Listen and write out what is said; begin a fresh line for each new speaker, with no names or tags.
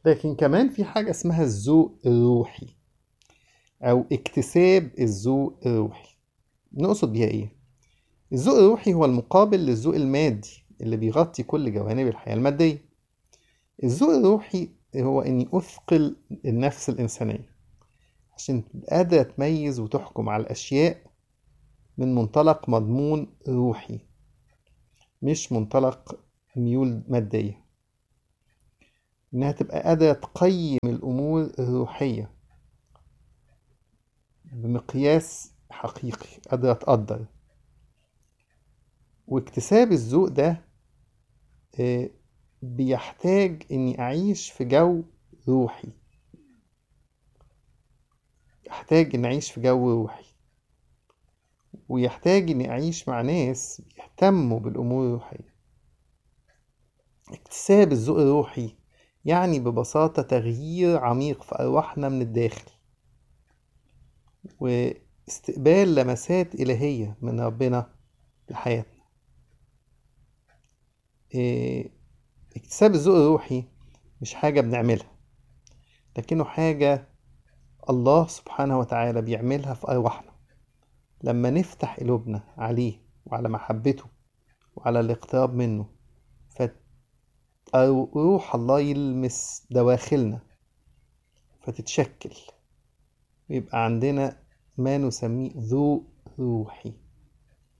لكن كمان في حاجة اسمها الذوق الروحي أو اكتساب الذوق الروحي نقصد بيها إيه؟ الذوق الروحي هو المقابل للذوق المادي اللي بيغطي كل جوانب الحياة المادية الذوق الروحي هو إني أثقل النفس الإنسانية عشان تبقى قادرة تميز وتحكم على الأشياء من منطلق مضمون روحي مش منطلق ميول مادية إنها تبقى قادرة تقيم الأمور الروحية بمقياس حقيقي قادرة تقدر واكتساب الذوق ده آه، بيحتاج إني أعيش في جو روحي أحتاج إني أعيش في جو روحي ويحتاج إني أعيش مع ناس بيهتموا بالأمور الروحية اكتساب الذوق الروحي يعني ببساطة تغيير عميق في أرواحنا من الداخل واستقبال لمسات إلهية من ربنا لحياتنا إيه، اكتساب الذوق الروحي مش حاجة بنعملها لكنه حاجة الله سبحانه وتعالى بيعملها في أرواحنا لما نفتح قلوبنا عليه وعلى محبته وعلى الاقتراب منه فروح الله يلمس دواخلنا فتتشكل ويبقى عندنا ما نسميه ذوق روحي